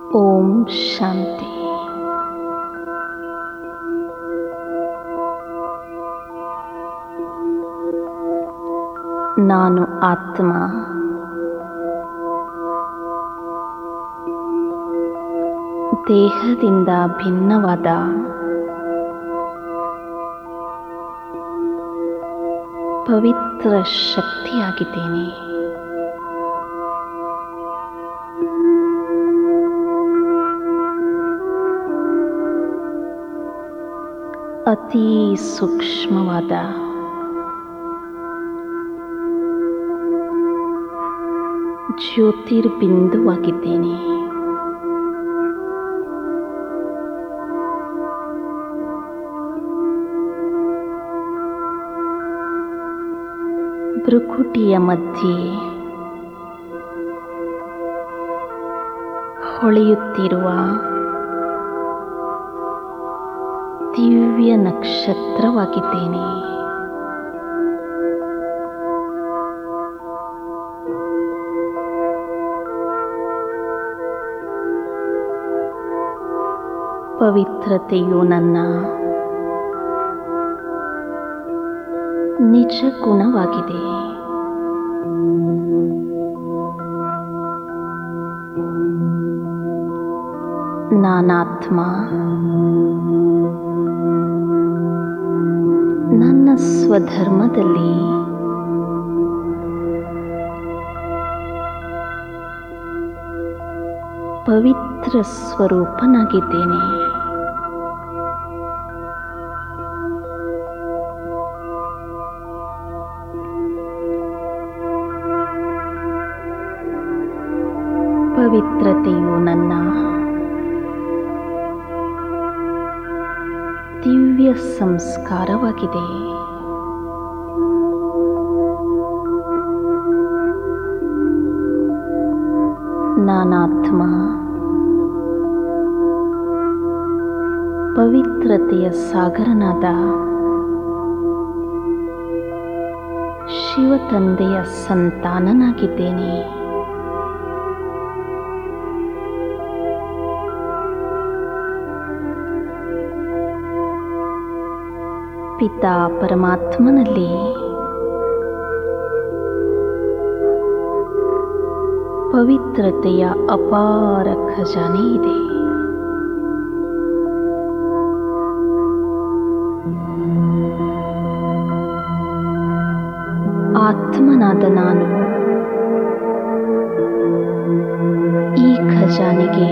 ಓಂ ಶಾಂತಿ ನಾನು ಆತ್ಮ ದೇಹದಿಂದ ಭಿನ್ನವಾದ ಪವಿತ್ರ ಶಕ್ತಿಯಾಗಿದ್ದೇನೆ ಅತಿ ಸೂಕ್ಷ್ಮವಾದ ಜ್ಯೋತಿರ್ಬಿಂದುವಾಗಿದ್ದೇನೆ ಭ್ರುಕುಟಿಯ ಮಧ್ಯೆ ಹೊಳೆಯುತ್ತಿರುವ ದಿವ್ಯ ನಕ್ಷತ್ರವಾಗಿದ್ದೇನೆ ಪವಿತ್ರತೆಯು ನನ್ನ ನಿಜ ಗುಣವಾಗಿದೆ ನಾನಾತ್ಮ ನನ್ನ ಸ್ವಧರ್ಮದಲ್ಲಿ ಪವಿತ್ರ ಸ್ವರೂಪನಾಗಿದ್ದೇನೆ ಪವಿತ್ರತೆಯು ನನ್ನ ದಿವ್ಯ ಸಂಸ್ಕಾರವಾಗಿದೆ ನಾನಾತ್ಮ ಪವಿತ್ರತೆಯ ಸಾಗರನಾದ ಶಿವತಂದೆಯ ಸಂತಾನನಾಗಿದ್ದೇನೆ ಪಿತಾ ಪರಮಾತ್ಮನಲ್ಲಿ ಪವಿತ್ರತೆಯ ಅಪಾರ ಖಜಾನೆ ಇದೆ ಆತ್ಮನಾದ ನಾನು ಈ ಖಜಾನೆಗೆ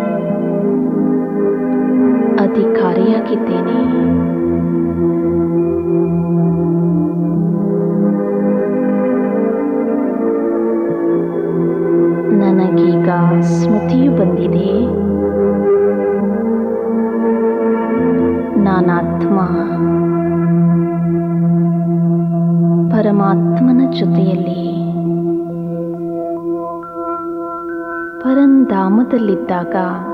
ಅಧಿಕಾರಿಯಾಗಿದ್ದೇನೆ ನನಗೀಗ ಸ್ಮೃತಿಯು ಬಂದಿದೆ ನಾನಾತ್ಮ ಪರಮಾತ್ಮನ ಜೊತೆಯಲ್ಲಿ ಪರಂಧಾಮದಲ್ಲಿದ್ದಾಗ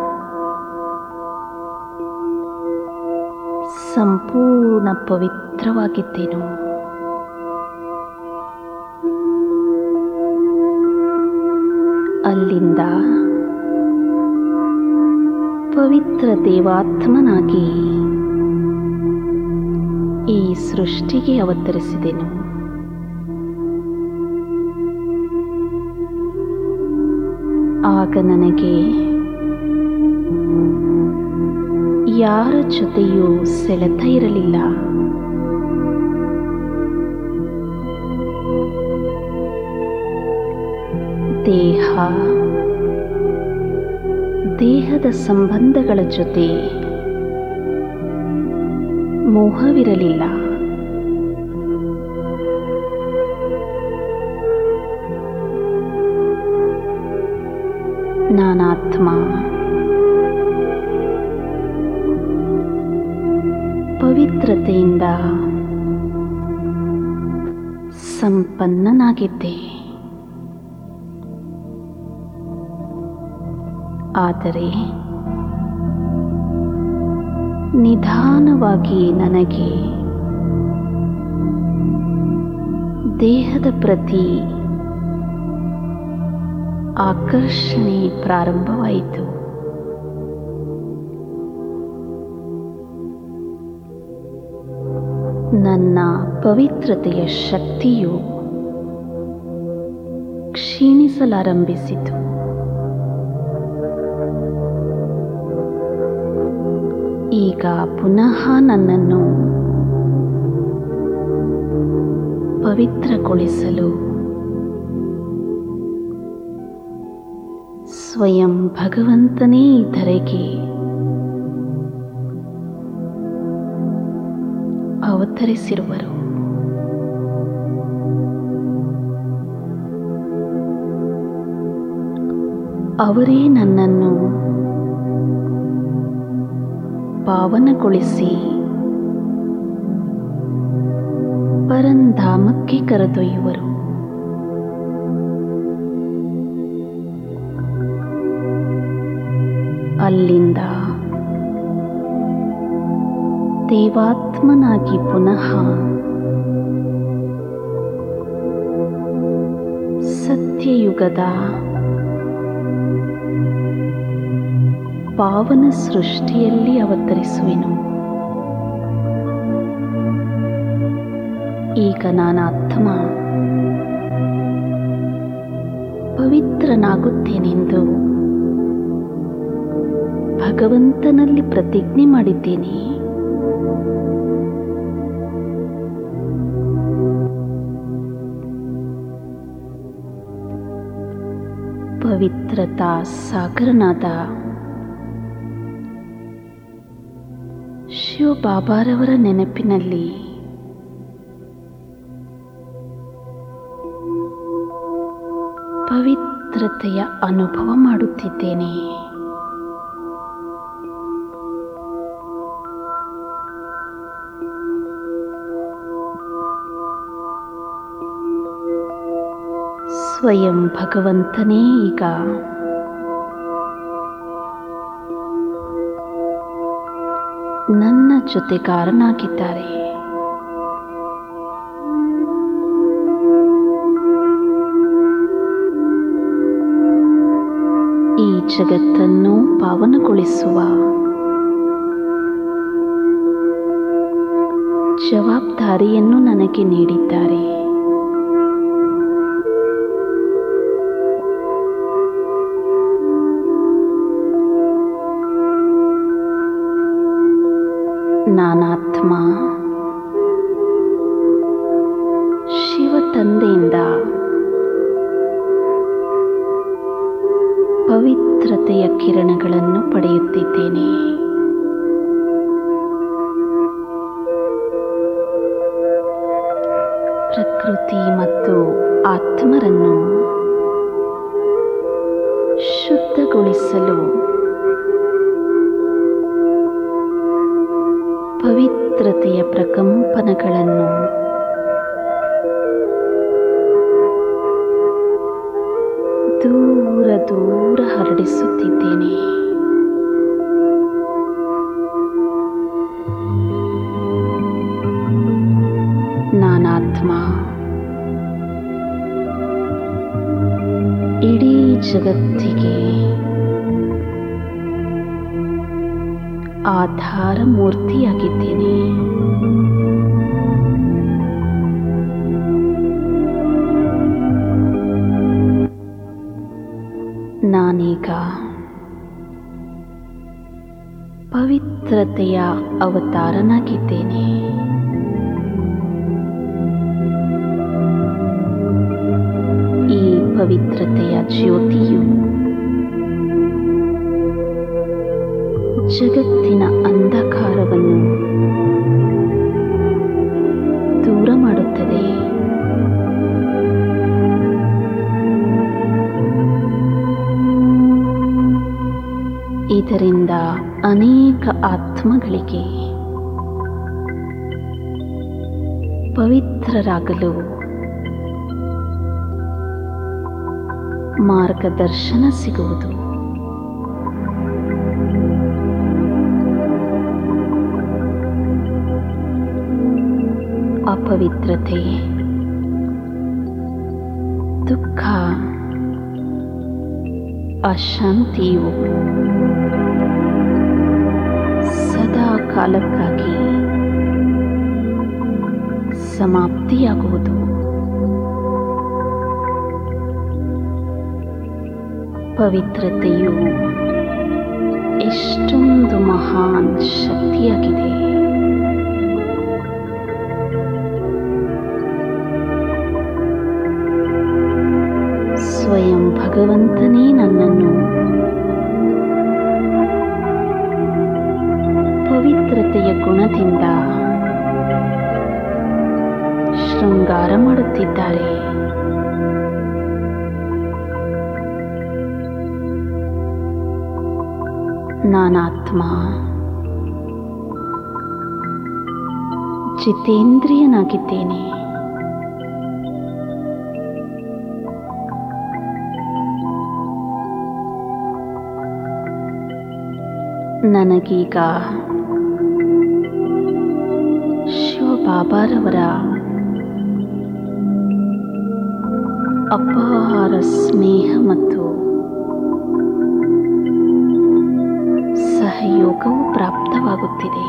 ಸಂಪೂರ್ಣ ಪವಿತ್ರವಾಗಿದ್ದೆನು ಅಲ್ಲಿಂದ ಪವಿತ್ರ ದೇವಾತ್ಮನಾಗಿ ಈ ಸೃಷ್ಟಿಗೆ ಅವತರಿಸಿದೆನು ಆಗ ನನಗೆ ಯಾರ ಜೊತೆಯೂ ಸೆಳೆತ ಇರಲಿಲ್ಲ ದೇಹ ದೇಹದ ಸಂಬಂಧಗಳ ಜೊತೆ ಮೋಹವಿರಲಿಲ್ಲ ನಾನಾತ್ಮ ಪವಿತ್ರತೆಯಿಂದ ಸಂಪನ್ನನಾಗಿದ್ದೆ ಆದರೆ ನಿಧಾನವಾಗಿ ನನಗೆ ದೇಹದ ಪ್ರತಿ ಆಕರ್ಷಣೆ ಪ್ರಾರಂಭವಾಯಿತು ನನ್ನ ಪವಿತ್ರತೆಯ ಶಕ್ತಿಯು ಕ್ಷೀಣಿಸಲಾರಂಭಿಸಿತು ಈಗ ಪುನಃ ನನ್ನನ್ನು ಪವಿತ್ರಗೊಳಿಸಲು ಸ್ವಯಂ ಭಗವಂತನೇ ಈ ಧರೆಗೆ ಅವತರಿಸಿರುವರು ಅವರೇ ನನ್ನನ್ನು ಪಾವನಗೊಳಿಸಿ ಪರಂಧಾಮಕ್ಕೆ ಕರೆದೊಯ್ಯುವರು ಅಲ್ಲಿಂದ ದೇವಾತ್ಮನಾಗಿ ಪುನಃ ಸತ್ಯಯುಗದ ಪಾವನ ಸೃಷ್ಟಿಯಲ್ಲಿ ಅವತರಿಸುವೆನು ಈಗ ನಾನಾತ್ಮ ಪವಿತ್ರನಾಗುತ್ತೇನೆಂದು ಭಗವಂತನಲ್ಲಿ ಪ್ರತಿಜ್ಞೆ ಮಾಡಿದ್ದೇನೆ ಪವಿತ್ರತಾ ಸಾಗರನಾದ ಶಿವ ಬಾಬಾರವರ ನೆನಪಿನಲ್ಲಿ ಪವಿತ್ರತೆಯ ಅನುಭವ ಮಾಡುತ್ತಿದ್ದೇನೆ ಸ್ವಯಂ ಭಗವಂತನೇ ಈಗ ನನ್ನ ಜೊತೆಗಾರನಾಗಿದ್ದಾರೆ ಈ ಜಗತ್ತನ್ನು ಪಾವನಗೊಳಿಸುವ ಜವಾಬ್ದಾರಿಯನ್ನು ನನಗೆ ನೀಡಿದ್ದಾರೆ ನಾನಾತ್ಮ ಶಿವ ತಂದೆಯಿಂದ ಪವಿತ್ರತೆಯ ಕಿರಣಗಳನ್ನು ಪಡೆಯುತ್ತಿದ್ದೇನೆ ಪ್ರಕೃತಿ ಮತ್ತು ಆತ್ಮರನ್ನು ಶುದ್ಧಗೊಳಿಸಲು ಪವಿತ್ರತೆಯ ಪ್ರಕಂಪನಗಳನ್ನು ದೂರ ದೂರ ಹರಡಿಸುತ್ತಿದ್ದೇನೆ ನಾನಾತ್ಮ ಇಡೀ ಜಗತ್ತಿಗೆ ಆಧಾರ ಮೂರ್ತಿಯಾಗಿದ್ದೇನೆ ನಾನೀಗ ಪವಿತ್ರತೆಯ ಅವತಾರನಾಗಿದ್ದೇನೆ ಈ ಪವಿತ್ರತೆಯ ಜ್ಯೋತಿಯು ಜಗತ್ತಿನ ಅಂಧಕಾರವನ್ನು ದೂರ ಮಾಡುತ್ತದೆ ಇದರಿಂದ ಅನೇಕ ಆತ್ಮಗಳಿಗೆ ಪವಿತ್ರರಾಗಲು ಮಾರ್ಗದರ್ಶನ ಸಿಗುವುದು ಅಪವಿತ್ರತೆ ದುಃಖ ಅಶಾಂತಿಯು ಸದಾ ಕಾಲಕ್ಕಾಗಿ ಸಮಾಪ್ತಿಯಾಗುವುದು ಪವಿತ್ರತೆಯು ಎಷ್ಟೊಂದು ಮಹಾನ್ ಶಕ್ತಿಯಾಗಿದೆ ಸ್ವಯಂ ಭಗವಂತನೇ ನನ್ನನ್ನು ಪವಿತ್ರತೆಯ ಗುಣದಿಂದ ಶೃಂಗಾರ ಮಾಡುತ್ತಿದ್ದಾರೆ ನಾನಾತ್ಮ ಜಿತೇಂದ್ರಿಯನಾಗಿದ್ದೇನೆ ನನಗೀಗ ಶಿವಬಾಬಾರವರ ಅಪಾರ ಸ್ನೇಹ ಮತ್ತು ಸಹಯೋಗವು ಪ್ರಾಪ್ತವಾಗುತ್ತಿದೆ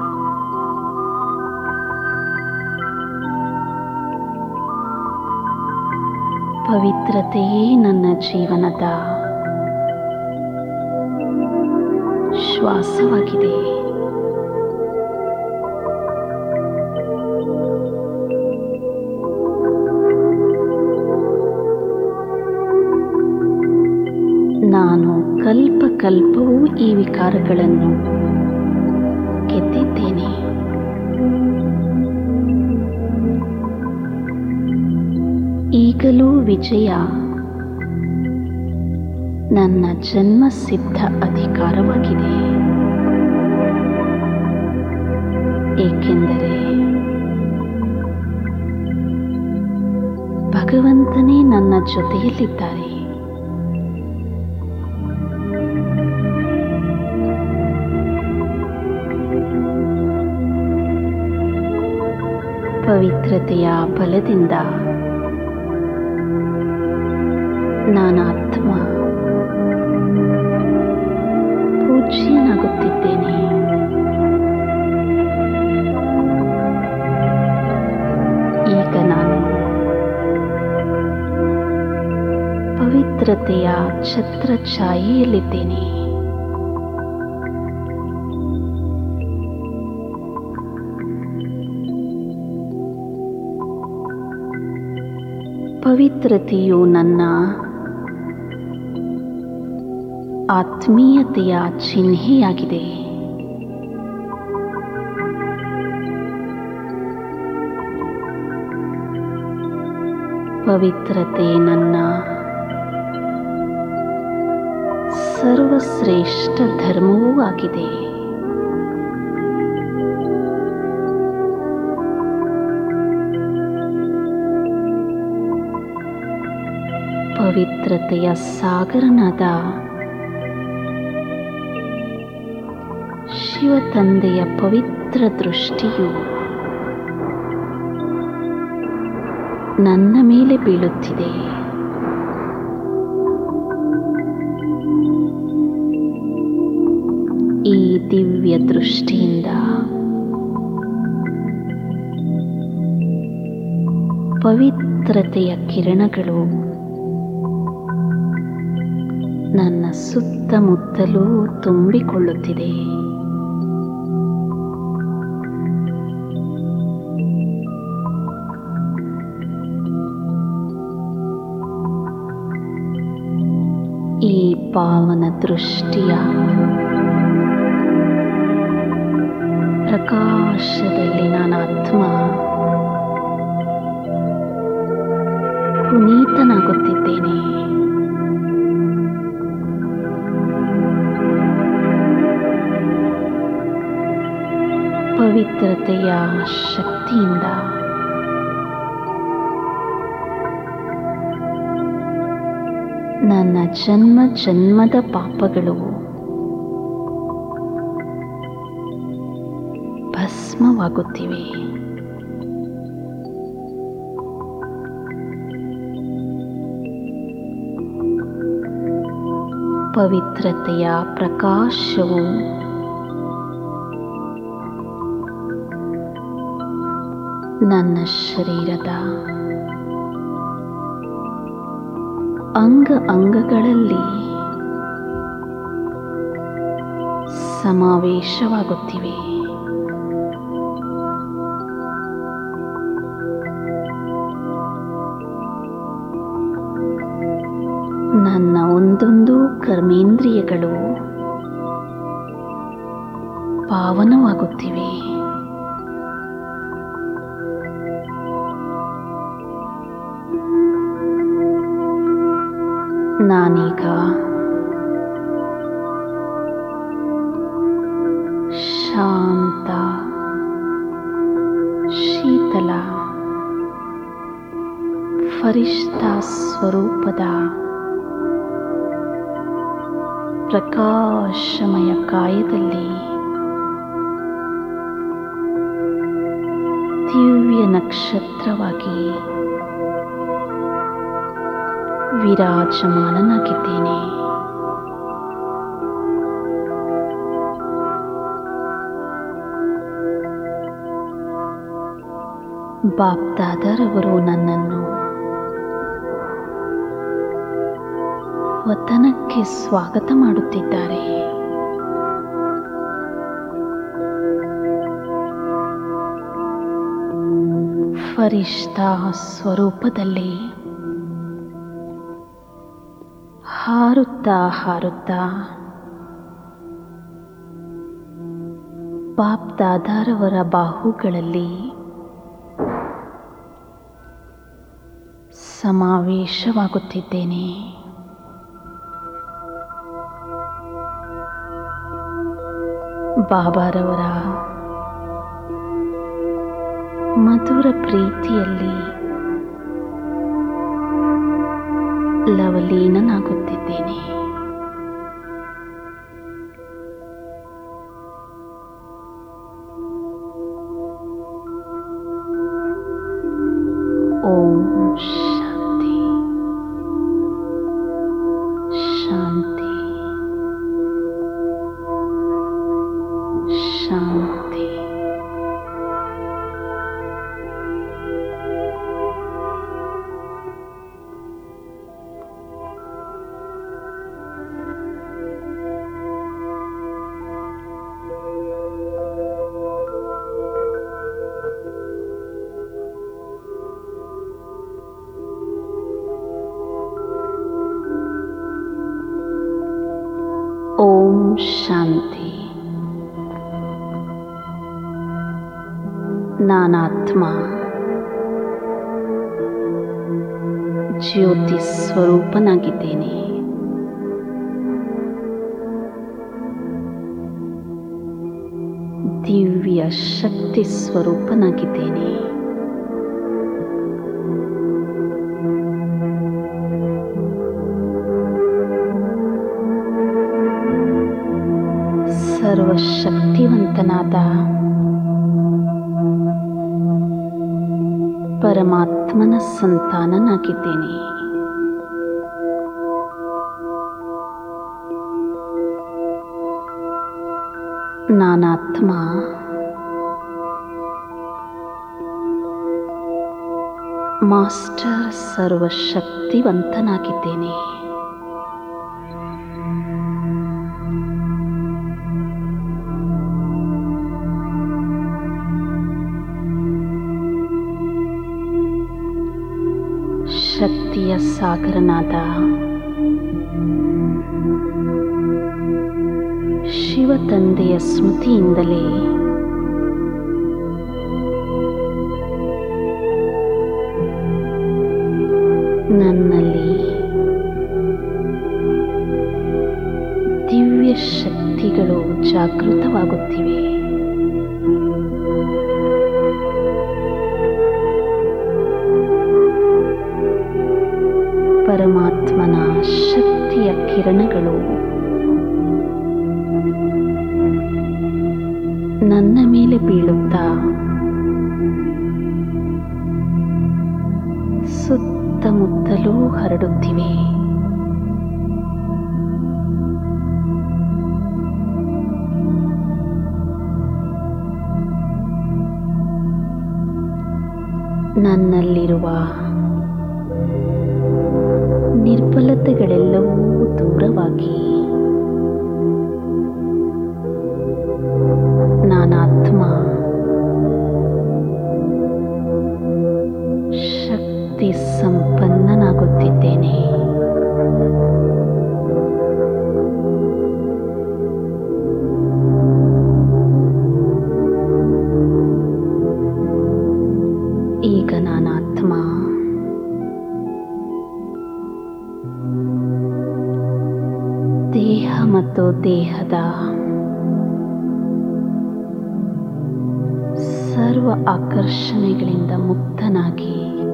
ಪವಿತ್ರತೆಯೇ ನನ್ನ ಜೀವನದ ಶ್ವಾಸವಾಗಿದೆ ನಾನು ಕಲ್ಪ ಕಲ್ಪವೂ ಈ ವಿಕಾರಗಳನ್ನು ಗೆದ್ದಿದ್ದೇನೆ ಈಗಲೂ ವಿಜಯ ನನ್ನ ಜನ್ಮಸಿದ್ಧ ಅಧಿಕಾರವಾಗಿದೆ ಏಕೆಂದರೆ ಭಗವಂತನೇ ನನ್ನ ಜೊತೆಯಲ್ಲಿದ್ದಾರೆ ಪವಿತ್ರತೆಯ ಬಲದಿಂದ ನಾನಾತ್ಮ ಪೂಜ್ಯನಾಗುತ್ತಿದ್ದೇನೆ ಈಗ ನಾನು ಪವಿತ್ರತೆಯ ಛತ್ರ ಛಾಯೆಯಲ್ಲಿದ್ದೇನೆ ಪವಿತ್ರತೆಯು ನನ್ನ ಆತ್ಮೀಯತೆಯ ಚಿಹ್ನೆಯಾಗಿದೆ ಪವಿತ್ರತೆ ನನ್ನ ಸರ್ವಶ್ರೇಷ್ಠ ಧರ್ಮವೂ ಆಗಿದೆ ಪವಿತ್ರತೆಯ ಸಾಗರನಾದ ಶಿವತಂದೆಯ ಪವಿತ್ರ ದೃಷ್ಟಿಯು ನನ್ನ ಮೇಲೆ ಬೀಳುತ್ತಿದೆ ಈ ದಿವ್ಯ ದೃಷ್ಟಿಯಿಂದ ಪವಿತ್ರತೆಯ ಕಿರಣಗಳು ನನ್ನ ಸುತ್ತಮುತ್ತಲೂ ತುಂಬಿಕೊಳ್ಳುತ್ತಿದೆ ಈ ಪಾವನ ದೃಷ್ಟಿಯ ಪ್ರಕಾಶದಲ್ಲಿ ನಾನಾತ್ಮ ಪುನೀತನಾಗುತ್ತಿದ್ದೇನೆ ಪವಿತ್ರತೆಯ ಶಕ್ತಿಯಿಂದ ನನ್ನ ಜನ್ಮ ಜನ್ಮದ ಪಾಪಗಳು ಭಸ್ಮವಾಗುತ್ತಿವೆ ಪವಿತ್ರತೆಯ ಪ್ರಕಾಶವು ನನ್ನ ಶರೀರದ ಅಂಗ ಅಂಗಗಳಲ್ಲಿ ಸಮಾವೇಶವಾಗುತ್ತಿವೆ ನನ್ನ ಒಂದೊಂದು ಕರ್ಮೇಂದ್ರಿಯಗಳು ಪಾವನವಾಗುತ್ತಿವೆ ನಾನೀಗ ಶಾಂತ ಶೀತಲ ಫರಿಷ್ಠ ಸ್ವರೂಪದ ಪ್ರಕಾಶಮಯ ಕಾಯದಲ್ಲಿ ದಿವ್ಯ ನಕ್ಷತ್ರವಾಗಿ ವಿರಾಜಮಾನನಾಗಿದ್ದೇನೆ ಬಾಪ್ದಾದರವರು ನನ್ನನ್ನು ವತನಕ್ಕೆ ಸ್ವಾಗತ ಮಾಡುತ್ತಿದ್ದಾರೆ ಫರಿಷ್ಠ ಸ್ವರೂಪದಲ್ಲಿ ಹಾರುತ್ತಾ ಹಾರುತ್ತಾ ಬಾಪ್ದಾದಾರವರ ಬಾಹುಗಳಲ್ಲಿ ಸಮಾವೇಶವಾಗುತ್ತಿದ್ದೇನೆ ಬಾಬಾರವರ ಮಧುರ ಪ್ರೀತಿಯಲ್ಲಿ ಲವಲೀನನಾಗುತ್ತಿದ್ದೇನೆ ಓಂ ಶಾಂತಿ ಶಾಂತಿ ಶಾಂತಿ ಓಂ ಶಾಂತಿ ನಾನಾತ್ಮ ಜ್ಯೋತಿ ಸ್ವರೂಪನಾಗಿದ್ದೇನೆ ದಿವ್ಯ ಶಕ್ತಿ ಸ್ವರೂಪನಾಗಿದ್ದೇನೆ ಸರ್ವಶಕ್ತಿವಂತನಾದ ಪರಮಾತ್ಮನ ಸಂತಾನನಾಗಿದ್ದೇನೆ ನಾನಾತ್ಮ ಮಾಸ್ಟರ್ ಸರ್ವಶಕ್ತಿವಂತನಾಗಿದ್ದೇನೆ ಶಕ್ತಿಯ ಸಾಗರನಾದ ಶಿವ ತಂದೆಯ ಸ್ಮೃತಿಯಿಂದಲೇ ನನ್ನಲ್ಲಿ ದಿವ್ಯ ಶಕ್ತಿಗಳು ಜಾಗೃತವಾಗುತ್ತಿವೆ ಪರಮಾತ್ಮನ ಶಕ್ತಿಯ ಕಿರಣಗಳು ನನ್ನ ಮೇಲೆ ಬೀಳುತ್ತಾ ಸುತ್ತಮುತ್ತಲೂ ಹರಡುತ್ತಿವೆ ನನ್ನಲ್ಲಿರುವ ನಿರ್ಬಲತೆಗಳೆಲ್ಲವೂ ದೂರವಾಗಿ ನಾನಾತ್ಮ ಶಕ್ತಿ ಸಂಪನ್ನನಾಗುತ್ತಿದ್ದೇನೆ ಈಗ ನಾನಾತ್ಮ ದೇಹ ಮತ್ತು ದೇಹದ ಸರ್ವ ಆಕರ್ಷಣೆಗಳಿಂದ ಮುಕ್ತನಾಗಿ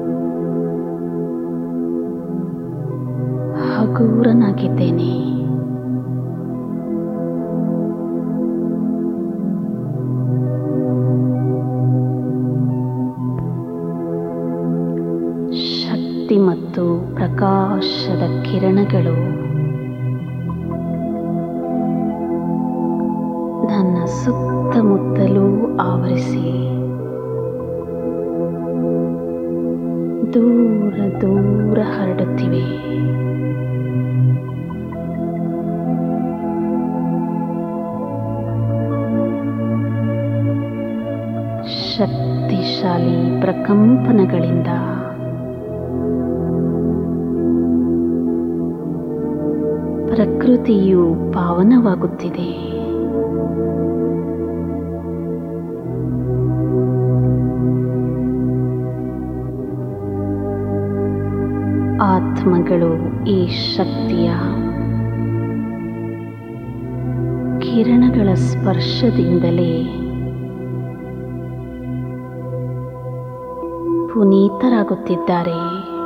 ಹಗೂರನಾಗಿದ್ದೇನೆ ಶಕ್ತಿ ಮತ್ತು ಪ್ರಕಾಶದ ಕಿರಣಗಳು ನನ್ನ ಸುತ್ತಮುತ್ತಲೂ ಆವರಿಸಿ ದೂರ ದೂರ ಹರಡುತ್ತಿವೆ ಶಕ್ತಿಶಾಲಿ ಪ್ರಕಂಪನಗಳಿಂದ ಪ್ರಕೃತಿಯು ಪಾವನವಾಗುತ್ತಿದೆ ಆತ್ಮಗಳು ಈ ಶಕ್ತಿಯ ಕಿರಣಗಳ ಸ್ಪರ್ಶದಿಂದಲೇ ಪುನೀತರಾಗುತ್ತಿದ್ದಾರೆ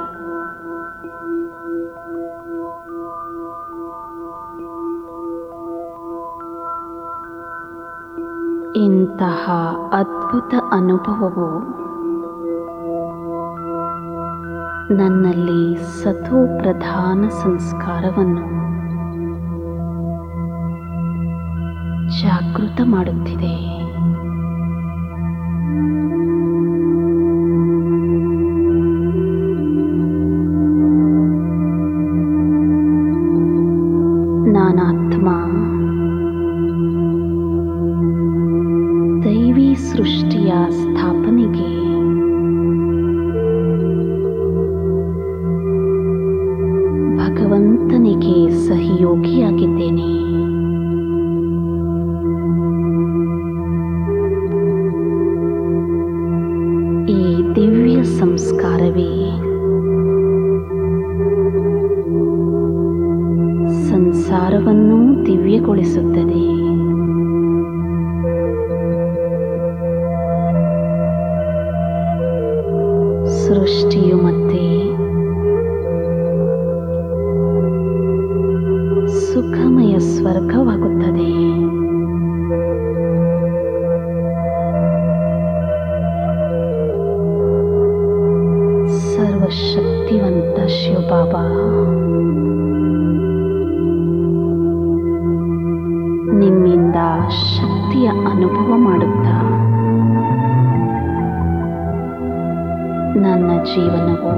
ಇಂತಹ ಅದ್ಭುತ ಅನುಭವವು ನನ್ನಲ್ಲಿ ಸತೋ ಪ್ರಧಾನ ಸಂಸ್ಕಾರವನ್ನು ಜಾಗೃತ ಮಾಡುತ್ತಿದೆ ನಾನಾತ್ಮ ದೈವಿ ಸೃಷ್ಟಿಯ ಸ್ಥಾಪನೆಗೆ ಭಗವಂತನಿಗೆ ಸಹಯೋಗಿಯಾಗಿದ್ದೇನೆ ಈ ದಿವ್ಯ ಸಂಸ್ಕಾರವೇ ಸಂಸಾರವನ್ನೂ ದಿವ್ಯಗೊಳಿಸುತ್ತದೆ ಸೃಷ್ಟಿಯು ಮತ್ತೆ ಸುಖಮಯ ಸ್ವರ್ಗವಾಗುತ್ತದೆ ಸರ್ವಶಕ್ತಿವಂತ ಶಿವಬಾಬಾ ನಿಮ್ಮಿಂದ ಶಕ್ತಿಯ ಅನುಭವ ಮಾಡುತ್ತಾ ನನ್ನ ಜೀವನವು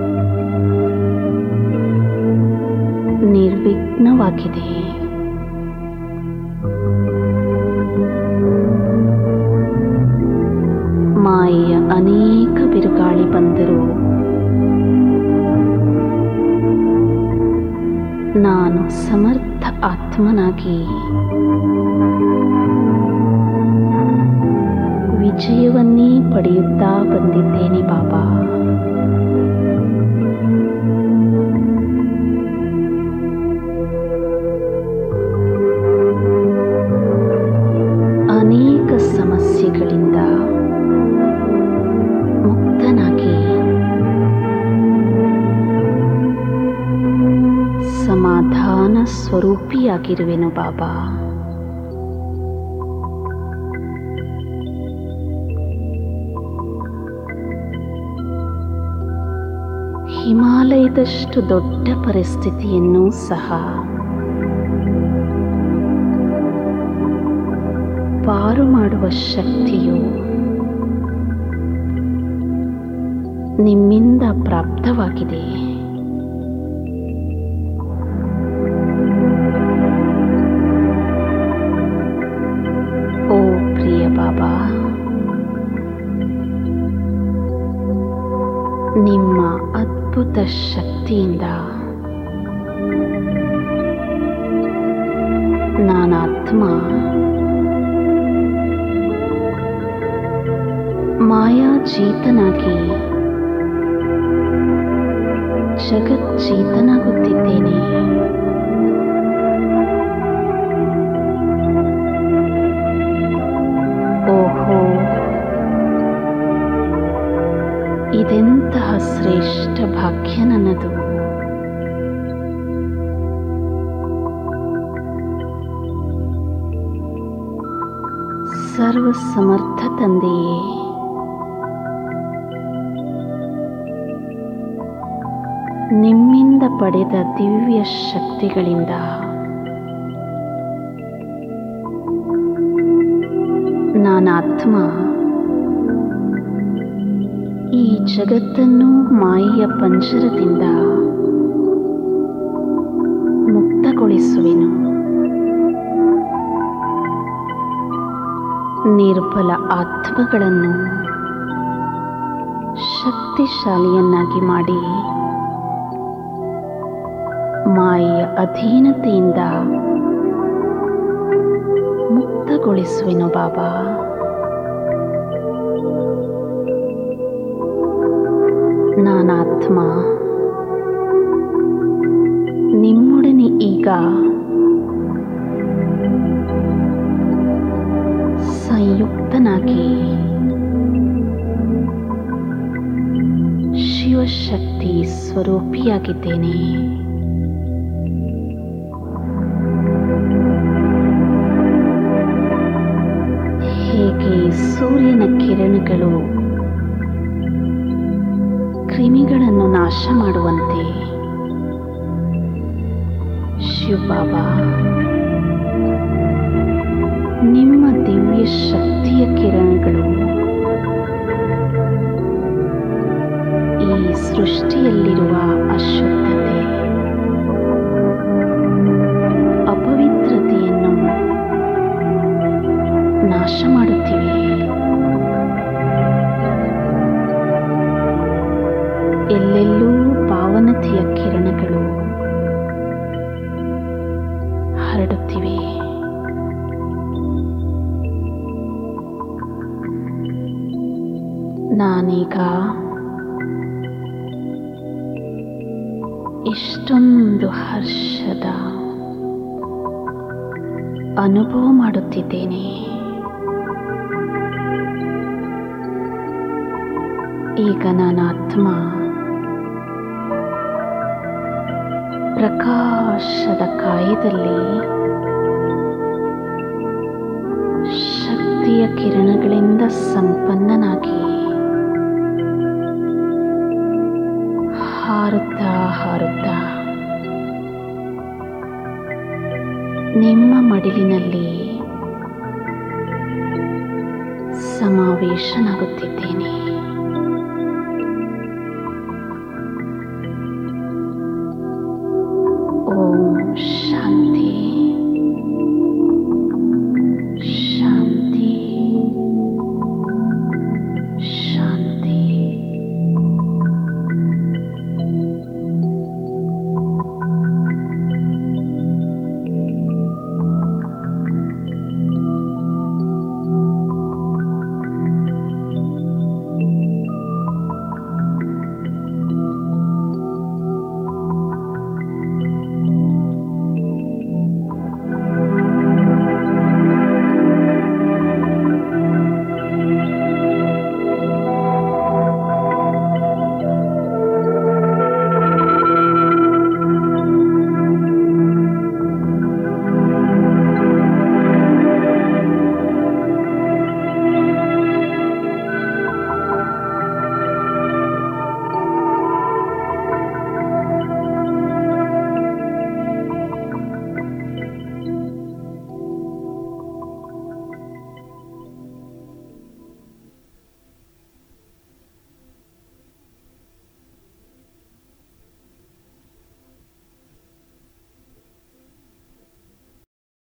ನಿರ್ವಿಘ್ನವಾಗಿದೆ ಮಾಯೆಯ ಅನೇಕ ಬಿರುಗಾಳಿ ಬಂದರೂ ನಾನು ಸಮರ್ಥ ಆತ್ಮನಾಗಿ ವಿಜಯವನ್ನೇ ಪಡೆಯುತ್ತಾ ಬಂದಿದ್ದೇನೆ ಬಾಬಾ ಅನೇಕ ಸಮಸ್ಯೆಗಳಿಂದ ಮುಕ್ತನಾಗಿ ಸಮಾಧಾನ ಸ್ವರೂಪಿಯಾಗಿರುವೆನು ಬಾಬಾ ಹಿಮಾಲಯದಷ್ಟು ದೊಡ್ಡ ಪರಿಸ್ಥಿತಿಯನ್ನು ಸಹ ಪಾರು ಮಾಡುವ ಶಕ್ತಿಯು ನಿಮ್ಮಿಂದ ಪ್ರಾಪ್ತವಾಗಿದೆ ಓ ಪ್ರಿಯ ಬಾಬಾ ನಿಮ್ಮ ಅದ್ಭುತ ಶಕ್ತಿಯಿಂದ ನಾನಾತ್ಮ ಮಾಯಾಜೀತನಾಗಿ ಜಗಜ್ಜೀತನಾಗುತ್ತಿದ್ದೇನೆ ಓಹೋ ಇದೆಂತಹ ಶ್ರೇಷ್ಠ ಭಾಗ್ಯ ನನ್ನದು ಸರ್ವ ಸಮರ್ಥ ತಂದೆಯೇ ನಿಮ್ಮಿಂದ ಪಡೆದ ದಿವ್ಯ ಶಕ್ತಿಗಳಿಂದ ನಾನಾತ್ಮ ಈ ಜಗತ್ತನ್ನು ಮಾಯೆಯ ಪಂಜರದಿಂದ ಮುಕ್ತಗೊಳಿಸುವೆನು ನಿರ್ಬಲ ಆತ್ಮಗಳನ್ನು ಶಕ್ತಿಶಾಲಿಯನ್ನಾಗಿ ಮಾಡಿ ಮಾಯೆಯ ಅಧೀನತೆಯಿಂದ ಮುಕ್ತಗೊಳಿಸುವೆನು ಬಾಬಾ ನಾನಾತ್ಮ ನಿಮ್ಮೊಡನೆ ಈಗ ಸಂಯುಕ್ತನಾಗಿ ಶಿವಶಕ್ತಿ ಸ್ವರೂಪಿಯಾಗಿದ್ದೇನೆ ಹೇಗೆ ಸೂರ್ಯನ ಕಿರಣಗಳು ಕ್ರಿಮಿಗಳನ್ನು ನಾಶ ಮಾಡುವಂತೆ ಶಿವಬಾಬಾ ನಿಮ್ಮ ದಿವ್ಯ ಶಕ್ತಿಯ ಕಿರಣಗಳು ಈ ಸೃಷ್ಟಿಯಲ್ಲಿರುವ ಅಶುದ್ಧತೆ ಅಪವಿತ್ರತೆಯನ್ನು ನಾಶ ಮಾಡುತ್ತಿವೆ ಎಲ್ಲೆಲ್ಲೂ ಪಾವನತೆಯ ಕಿರಣಗಳು ಹರಡುತ್ತಿವೆ ನಾನೀಗ ಇಷ್ಟೊಂದು ಹರ್ಷದ ಅನುಭವ ಮಾಡುತ್ತಿದ್ದೇನೆ ಈಗ ನನ್ನ ಆತ್ಮ ಪ್ರಕಾಶದ ಕಾಯದಲ್ಲಿ ಶಕ್ತಿಯ ಕಿರಣಗಳಿಂದ ಸಂಪನ್ನನಾಗಿ ಹಾರುತ್ತಾ ಹಾರುತ್ತಾ ನಿಮ್ಮ ಮಡಿಲಿನಲ್ಲಿ ಸಮಾವೇಶನಾಗುತ್ತಿದ್ದೇನೆ